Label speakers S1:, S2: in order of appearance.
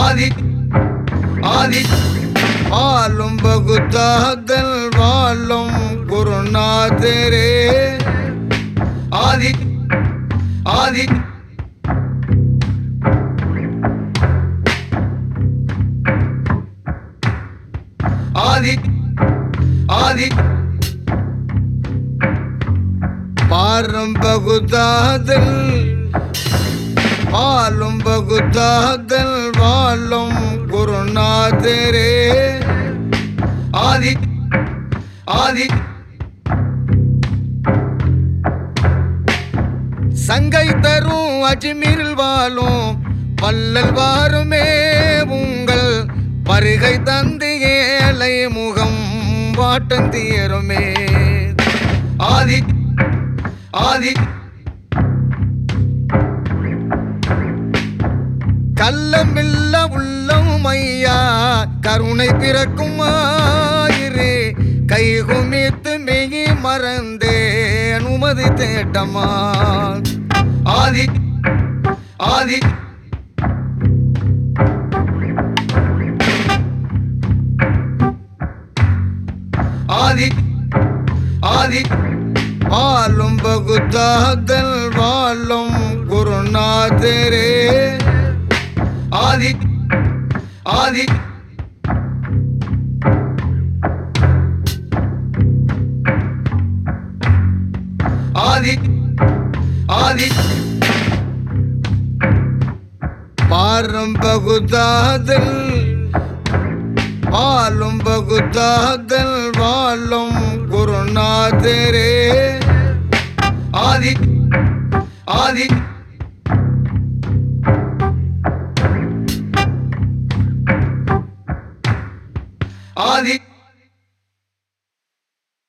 S1: ஆதி ஆதி ஆளும் பகுத்தாதல் வாழும் குருநாதரே ஆதி ஆதி ஆதி ஆதி பாரம் பகுதாதல் பாலும் பகுதாதல் வாழும் குருநாதரே ஆதி ஆதி சங்கை தரும் அஜ்மீரில் வாழும் வள்ளல் வாருமே உங்கள் வருகை தந்து ஏழை முகம் வாட்டம் தீருமே ஆதி ஆதி கள்ளமில்ல உள்ளம் ஐயா கருணை பிறக்கும் ஆயிரே கைகுமித்து மெகி மறந்தே அனுமதி தேட்டமா ஆதி ஆதி ஆதி ஆதி வாழும் பகுதாதல் வாழும் குருநாதரே ஆதி ஆதி ஆதி ஆதி பாரம் பகுதாதல் வாழும் பகுதாதல் வாழும் குருநாதரே ஆதி ஆதி ஆதி